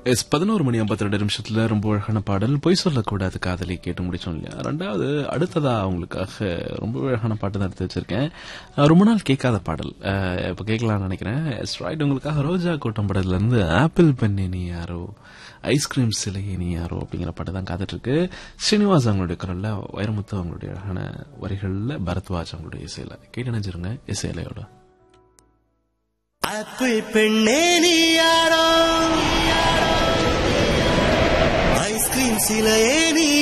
S பதினோரு மணி ஐம்பத்தி ரெண்டு நிமிஷத்துல ரொம்ப அழகான பாடல் பொய் சொல்லக்கூடாது காதலி கேட்டு முடிச்சோம் இல்லையா ரெண்டாவது அடுத்ததா அவங்களுக்காக ரொம்ப அழகான பாட்டு தான் எடுத்து வச்சிருக்கேன் அஹ் ரொம்ப நாள் கேட்காத பாடல் அஹ் இப்ப கேட்கலாம்னு நினைக்கிறேன் எஸ் ரைட் உங்களுக்காக ரோஜா கூட்டம் படத்துல இருந்து ஆப்பிள் பெண்ணே நீ யாரோ ஐஸ்கிரீம் சிலையே நீ யாரோ அப்படிங்கிற பாட்டு தான் காத்துட்டு இருக்கு ஸ்ரீனிவாஸ் அவங்களுடைய குரல்ல வைரமுத்து அவங்களுடைய அழகான வரிகள்ல பரத்வாஜ் அவங்களுடைய இசையில கேட்டு நினைச்சிருங்க இசையிலையோட ஆப்பிள் பெண்ணே நீ யாரோ ஐஸ்கிரீம் சிலையே நீ